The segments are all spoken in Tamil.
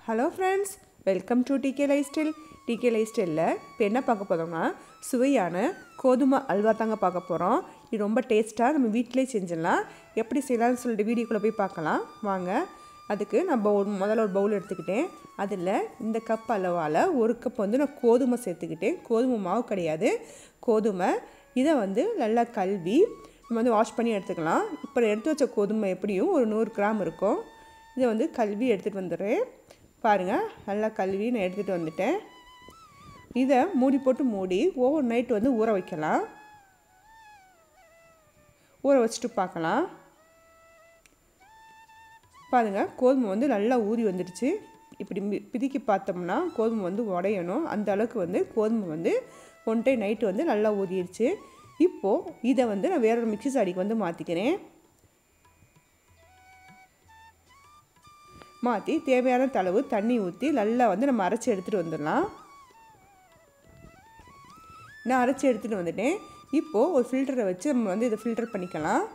hello friends welcome to DK life style DK life ஸ்டைலில் இப்போ என்ன பார்க்க போகிறோம்னா சுவையான கோதுமை அல்வா தாங்க பார்க்க போகிறோம் இது ரொம்ப டேஸ்ட்டாக நம்ம வீட்டிலே செஞ்சிடலாம் எப்படி செய்யலாம்னு சொல்லிட்டு வீடியோக்குள்ளே போய் பார்க்கலாம் வாங்க அதுக்கு நான் பவுல் முதல்ல ஒரு பவுல் எடுத்துக்கிட்டேன் அதில் இந்த கப் அளவால் ஒரு கப் வந்து நான் கோதுமை சேர்த்துக்கிட்டேன் கோதுமை மாவு கிடையாது கோதுமை இதை வந்து நல்லா கழுவி நம்ம வந்து வாஷ் பண்ணி எடுத்துக்கலாம் இப்போ எடுத்து வச்ச கோதுமை எப்படியும் ஒரு நூறு கிராம் இருக்கும் இதை வந்து கழுவி எடுத்துகிட்டு வந்துடுறேன் பாருங்கள் நல்லா கழுவி நான் எடுத்துகிட்டு வந்துட்டேன் இதை மூடி போட்டு மூடி ஓவர் நைட் வந்து ஊற வைக்கலாம் ஊற வச்சுட்டு பார்க்கலாம் பாருங்கள் கோதுமை வந்து நல்லா ஊறி வந்துடுச்சு இப்படி மி- பிதுக்கி பார்த்தோம்னா கோதுமை வந்து உடையணும் அந்த அளவுக்கு வந்து கோதுமை வந்து ஒன் டைம் நைட்டு வந்து நல்லா ஊறிடுச்சு இப்போது இதை வந்து நான் வேறொரு மிக்ஸி சாடிக்கு வந்து மாற்றிக்கிறேன் மாற்றி தேவையான தளவு தண்ணி ஊற்றி நல்லா வந்து நம்ம அரைச்சி எடுத்துகிட்டு வந்துடலாம் நான் அரைச்சி எடுத்துகிட்டு வந்துட்டேன் இப்போது ஒரு ஃபில்டரை வச்சு நம்ம வந்து இதை ஃபில்டர் பண்ணிக்கலாம்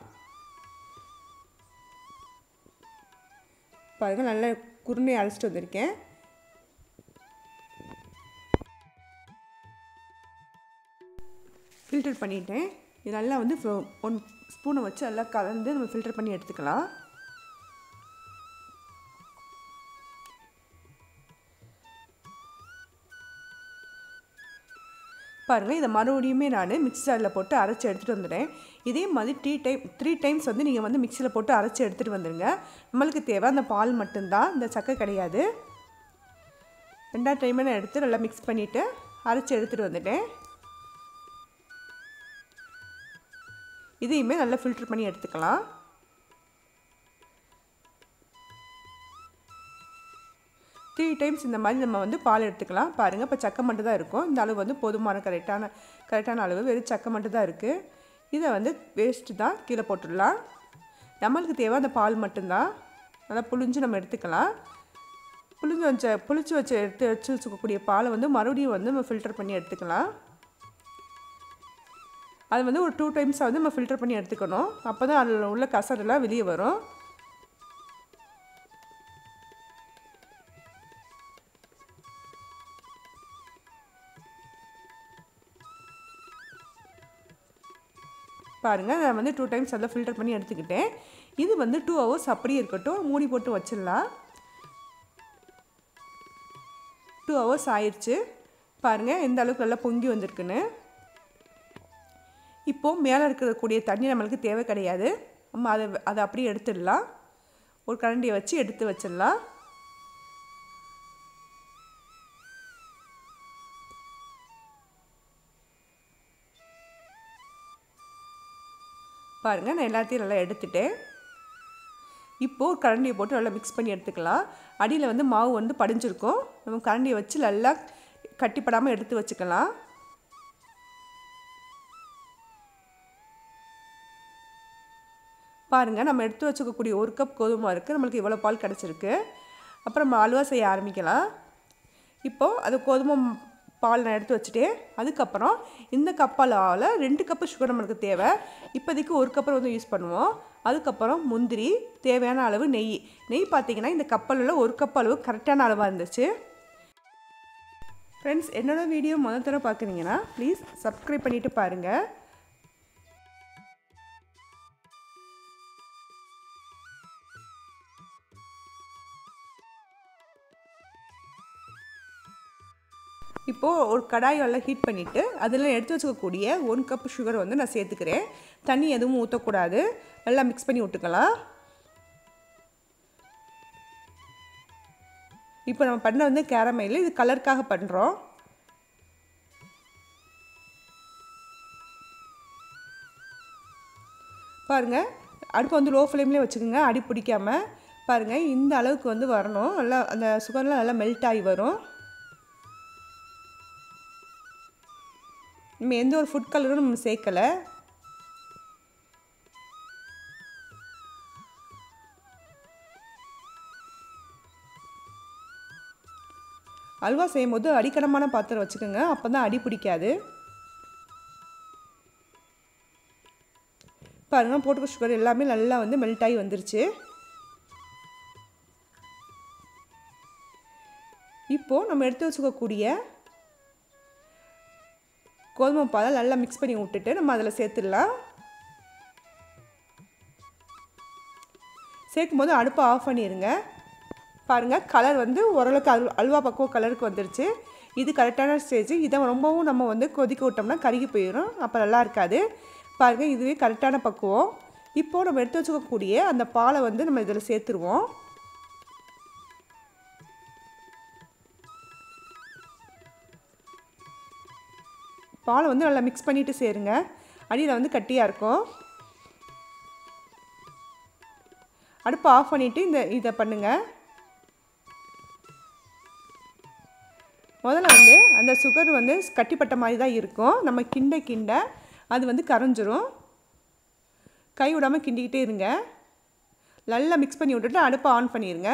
பாருங்கள் நல்லா குருணை அரைச்சிட்டு வந்திருக்கேன் ஃபில்டர் பண்ணிட்டேன் இது நல்லா வந்து ஒன் ஸ்பூனை வச்சு நல்லா கலந்து நம்ம ஃபில்டர் பண்ணி எடுத்துக்கலாம் பாருங்கள் இதை மறுபடியுமே நான் மிக்ஸி ஜாரில் போட்டு அரைச்சி எடுத்துகிட்டு வந்துட்டேன் இதே மாதிரி த்ரீ டைம் த்ரீ டைம்ஸ் வந்து நீங்கள் வந்து மிக்சியில் போட்டு அரைச்சி எடுத்துகிட்டு வந்துடுங்க நம்மளுக்கு தேவை அந்த பால் மட்டும்தான் இந்த சக்கை கிடையாது ரெண்டாவது டைமே நான் எடுத்து நல்லா மிக்ஸ் பண்ணிவிட்டு அரைச்சி எடுத்துகிட்டு வந்துட்டேன் இதையுமே நல்லா ஃபில்டர் பண்ணி எடுத்துக்கலாம் த்ரீ டைம்ஸ் இந்த மாதிரி நம்ம வந்து பால் எடுத்துக்கலாம் பாருங்கள் இப்போ சக்கை மட்டும் தான் இருக்கும் இந்த அளவு வந்து போதுமான கரெக்டான கரெக்டான அளவு வெறும் சக்கை மட்டும் தான் இருக்குது இதை வந்து வேஸ்ட்டு தான் கீழே போட்டுடலாம் நம்மளுக்கு தேவை அந்த பால் மட்டும்தான் நல்லா புழிஞ்சு நம்ம எடுத்துக்கலாம் புளிஞ்சு வச்ச புளிச்சு வச்சு எடுத்து வச்சு வச்சுக்கக்கூடிய பாலை வந்து மறுபடியும் வந்து நம்ம ஃபில்டர் பண்ணி எடுத்துக்கலாம் அது வந்து ஒரு டூ டைம்ஸ் வந்து நம்ம ஃபில்டர் பண்ணி எடுத்துக்கணும் அப்போ தான் அதில் உள்ள கசரெல்லாம் வெளியே வரும் பாருங்கள் நான் வந்து டூ டைம்ஸ் அதில் ஃபில்டர் பண்ணி எடுத்துக்கிட்டேன் இது வந்து டூ ஹவர்ஸ் அப்படியே இருக்கட்டும் மூடி போட்டு வச்சிடலாம் டூ ஹவர்ஸ் ஆயிடுச்சு பாருங்கள் எந்த அளவுக்கு நல்லா பொங்கி வந்திருக்குன்னு இப்போது மேலே இருக்கக்கூடிய தண்ணி நம்மளுக்கு தேவை கிடையாது நம்ம அதை அதை அப்படியே எடுத்துடலாம் ஒரு கரண்டியை வச்சு எடுத்து வச்சிடலாம் பாருங்கள் நான் எல்லாத்தையும் நல்லா எடுத்துட்டேன் இப்போது ஒரு கரண்டியை போட்டு நல்லா மிக்ஸ் பண்ணி எடுத்துக்கலாம் அடியில் வந்து மாவு வந்து படிஞ்சிருக்கும் நம்ம கரண்டியை வச்சு நல்லா கட்டிப்படாமல் எடுத்து வச்சுக்கலாம் பாருங்கள் நம்ம எடுத்து வச்சுக்கக்கூடிய ஒரு கப் கோதுமை இருக்குது நம்மளுக்கு இவ்வளோ பால் கிடச்சிருக்கு அப்புறம் நம்ம அல்வா செய்ய ஆரம்பிக்கலாம் இப்போது அது கோதுமை பால் நான் எடுத்து வச்சுட்டேன் அதுக்கப்புறம் இந்த கப்பால் ரெண்டு கப்பு சுகர் நம்மளுக்கு தேவை இப்போதைக்கு ஒரு கப்பு வந்து யூஸ் பண்ணுவோம் அதுக்கப்புறம் முந்திரி தேவையான அளவு நெய் நெய் பார்த்தீங்கன்னா இந்த கப்பலில் ஒரு கப் அளவு கரெக்டான அளவாக இருந்துச்சு ஃப்ரெண்ட்ஸ் என்னோடய வீடியோ முதல் தடவை பார்க்குறீங்கன்னா ப்ளீஸ் சப்ஸ்கிரைப் பண்ணிவிட்டு பாருங்கள் இப்போது ஒரு கடாய் நல்லா ஹீட் பண்ணிவிட்டு அதில் எடுத்து வச்சுக்கக்கூடிய ஒன் கப் சுகர் வந்து நான் சேர்த்துக்கிறேன் தண்ணி எதுவும் ஊற்றக்கூடாது நல்லா மிக்ஸ் பண்ணி விட்டுக்கலாம் இப்போ நம்ம பண்ண வந்து கேரமைல் இது கலருக்காக பண்ணுறோம் பாருங்கள் அடுப்பை வந்து லோ ஃப்ளேம்லேயே வச்சுக்கோங்க அடி பிடிக்காமல் பாருங்கள் இந்த அளவுக்கு வந்து வரணும் நல்லா அந்த சுகர்லாம் நல்லா மெல்ட் ஆகி வரும் நம்ம எந்த ஒரு ஃபுட் கலரும் நம்ம சேர்க்கலை அல்வா செய்யும்போது அடிக்கனமான பாத்திரம் வச்சுக்கோங்க அப்போ தான் அடி பிடிக்காது பாருங்கள் போட்டுக்க சுகர் எல்லாமே நல்லா வந்து மெல்ட் ஆகி வந்துருச்சு இப்போது நம்ம எடுத்து வச்சுக்கக்கூடிய கோதுமை பாலை நல்லா மிக்ஸ் பண்ணி விட்டுட்டு நம்ம அதில் சேர்த்துடலாம் சேர்க்கும் போது அடுப்பை ஆஃப் பண்ணிடுங்க பாருங்கள் கலர் வந்து ஓரளவுக்கு அல் அல்வா பக்குவம் கலருக்கு வந்துருச்சு இது கரெக்டான ஸ்டேஜ் இதை ரொம்பவும் நம்ம வந்து கொதிக்க விட்டோம்னா கருகி போயிடும் அப்போ நல்லா இருக்காது பாருங்கள் இதுவே கரெக்டான பக்குவம் இப்போது நம்ம எடுத்து வச்சுக்கக்கூடிய அந்த பாலை வந்து நம்ம இதில் சேர்த்துருவோம் பாலை வந்து நல்லா மிக்ஸ் பண்ணிவிட்டு சேருங்க அடியில் வந்து கட்டியாக இருக்கும் அடுப்பை ஆஃப் பண்ணிவிட்டு இந்த இதை பண்ணுங்கள் முதல்ல வந்து அந்த சுகர் வந்து கட்டிப்பட்ட மாதிரி தான் இருக்கும் நம்ம கிண்ட கிண்ட அது வந்து கரைஞ்சிரும் கை விடாமல் கிண்டிக்கிட்டே இருங்க நல்லா மிக்ஸ் பண்ணி விட்டுட்டு அடுப்பை ஆன் பண்ணிடுங்க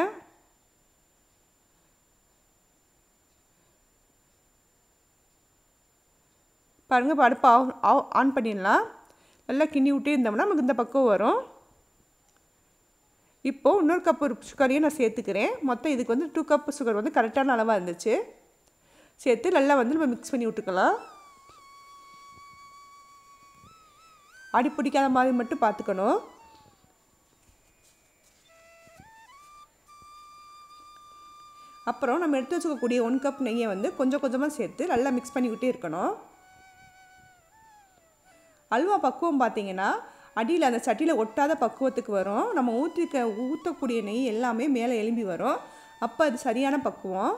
பாருங்கள் இப்போ அடுப்பை ஆஃப் ஆன் பண்ணிடலாம் நல்லா கிண்டி விட்டே இருந்தோம்னா நமக்கு இந்த பக்கம் வரும் இப்போது இன்னொரு கப்பு சுகரையும் நான் சேர்த்துக்கிறேன் மொத்தம் இதுக்கு வந்து டூ கப் சுகர் வந்து கரெக்டான அளவாக இருந்துச்சு சேர்த்து நல்லா வந்து நம்ம மிக்ஸ் பண்ணி விட்டுக்கலாம் அடி பிடிக்காத மாதிரி மட்டும் பார்த்துக்கணும் அப்புறம் நம்ம எடுத்து வச்சுக்கக்கூடிய ஒன் கப் நெய்யை வந்து கொஞ்சம் கொஞ்சமாக சேர்த்து நல்லா மிக்ஸ் பண்ணிக்கிட்டே இருக்கணும் அல்வா பக்குவம் பார்த்தீங்கன்னா அடியில் அந்த சட்டியில் ஒட்டாத பக்குவத்துக்கு வரும் நம்ம ஊற்றிக்க ஊற்றக்கூடிய நெய் எல்லாமே மேலே எலும்பி வரும் அப்போ அது சரியான பக்குவம்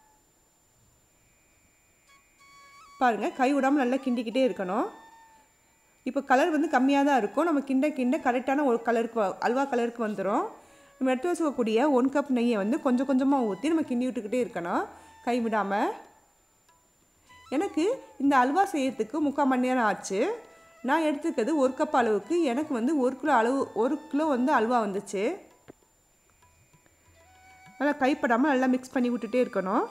பாருங்கள் கை விடாமல் நல்லா கிண்டிக்கிட்டே இருக்கணும் இப்போ கலர் வந்து கம்மியாக தான் இருக்கும் நம்ம கிண்ட கிண்ட கரெக்டான ஒரு கலருக்கு அல்வா கலருக்கு வந்துடும் நம்ம எடுத்து வச்சுக்கக்கூடிய ஒன் கப் நெய்யை வந்து கொஞ்சம் கொஞ்சமாக ஊற்றி நம்ம கிண்டி விட்டுக்கிட்டே இருக்கணும் கை விடாமல் எனக்கு இந்த அல்வா செய்யறதுக்கு முக்கால் மணி நேரம் ஆச்சு நான் எடுத்துக்கிறது ஒரு கப் அளவுக்கு எனக்கு வந்து ஒரு கிலோ அளவு ஒரு கிலோ வந்து அல்வா வந்துச்சு நல்லா கைப்படாமல் நல்லா மிக்ஸ் பண்ணி விட்டுட்டே இருக்கணும்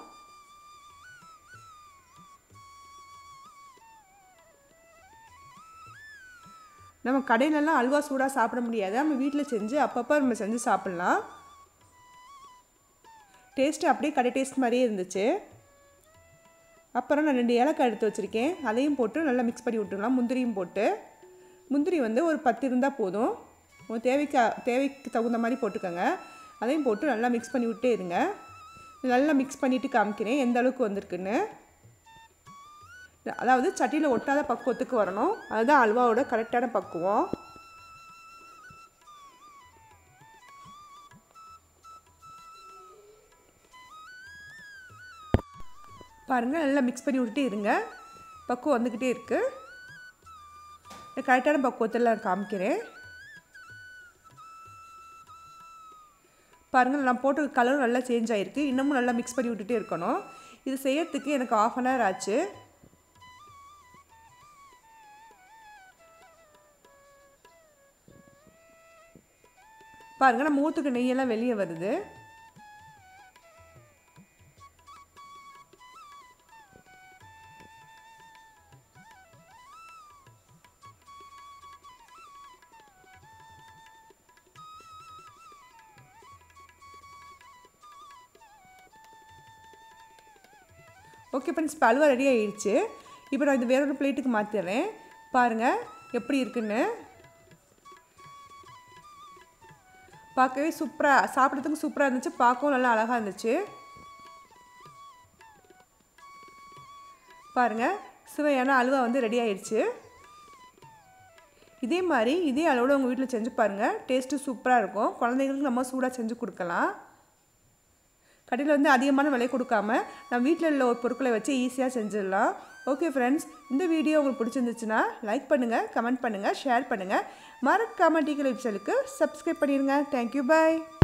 நம்ம கடையிலலாம் அல்வா சூடாக சாப்பிட முடியாது நம்ம வீட்டில் செஞ்சு அப்பப்போ நம்ம செஞ்சு சாப்பிட்லாம் டேஸ்ட்டு அப்படியே கடை டேஸ்ட் மாதிரியே இருந்துச்சு அப்புறம் நான் ரெண்டு ஏலக்காய் எடுத்து வச்சுருக்கேன் அதையும் போட்டு நல்லா மிக்ஸ் பண்ணி விட்டுடலாம் முந்திரியும் போட்டு முந்திரி வந்து ஒரு பத்து இருந்தால் போதும் உங்கள் தேவைக்கு தேவைக்கு தகுந்த மாதிரி போட்டுக்கோங்க அதையும் போட்டு நல்லா மிக்ஸ் பண்ணி விட்டே இருங்க நல்லா மிக்ஸ் பண்ணிவிட்டு காமிக்கிறேன் எந்த அளவுக்கு வந்திருக்குன்னு அதாவது சட்டியில் ஒட்டாத பக்குவத்துக்கு வரணும் அதுதான் அல்வாவோட கரெக்டான பக்குவம் பாருங்கள் நல்லா மிக்ஸ் பண்ணி விட்டுட்டே இருங்க பக்குவம் வந்துக்கிட்டே இருக்குது கரெக்டான பக்குவத்தில் நான் காமிக்கிறேன் பாருங்கள் நான் போட்ட கலரும் நல்லா சேஞ்ச் ஆகிருக்கு இன்னமும் நல்லா மிக்ஸ் பண்ணி விட்டுட்டே இருக்கணும் இது செய்யறதுக்கு எனக்கு ஆஃப் அன் ஹவர் ஆச்சு பாருங்கள் நம்ம ஊற்றுக்கு நெய்யெல்லாம் வெளியே வருது ஓகே ஃப்ரெண்ட்ஸ் இப்போ அல்வா ரெடி ஆகிடுச்சு இப்போ நான் இது வேற ஒரு பிளேட்டுக்கு மாற்றிடுறேன் பாருங்கள் எப்படி இருக்குன்னு பார்க்கவே சூப்பராக சாப்பிட்றதுக்கு சூப்பராக இருந்துச்சு பார்க்கவும் நல்லா அழகாக இருந்துச்சு பாருங்கள் சுவையான அல்வா வந்து ரெடி ஆயிடுச்சு இதே மாதிரி இதே அளவோட உங்கள் வீட்டில் செஞ்சு பாருங்கள் டேஸ்ட்டு சூப்பராக இருக்கும் குழந்தைங்களுக்கு நம்ம சூடாக செஞ்சு கொடுக்கலாம் கடையில் வந்து அதிகமான விலை கொடுக்காம நம்ம வீட்டில் உள்ள ஒரு பொருட்களை வச்சு ஈஸியாக செஞ்சிடலாம் ஓகே ஃப்ரெண்ட்ஸ் இந்த வீடியோ உங்களுக்கு பிடிச்சிருந்துச்சுன்னா லைக் பண்ணுங்கள் கமெண்ட் பண்ணுங்கள் ஷேர் பண்ணுங்கள் மறக்காமல் டீ கலை சேனலுக்கு சப்ஸ்கிரைப் பண்ணிடுங்க தேங்க்யூ பாய்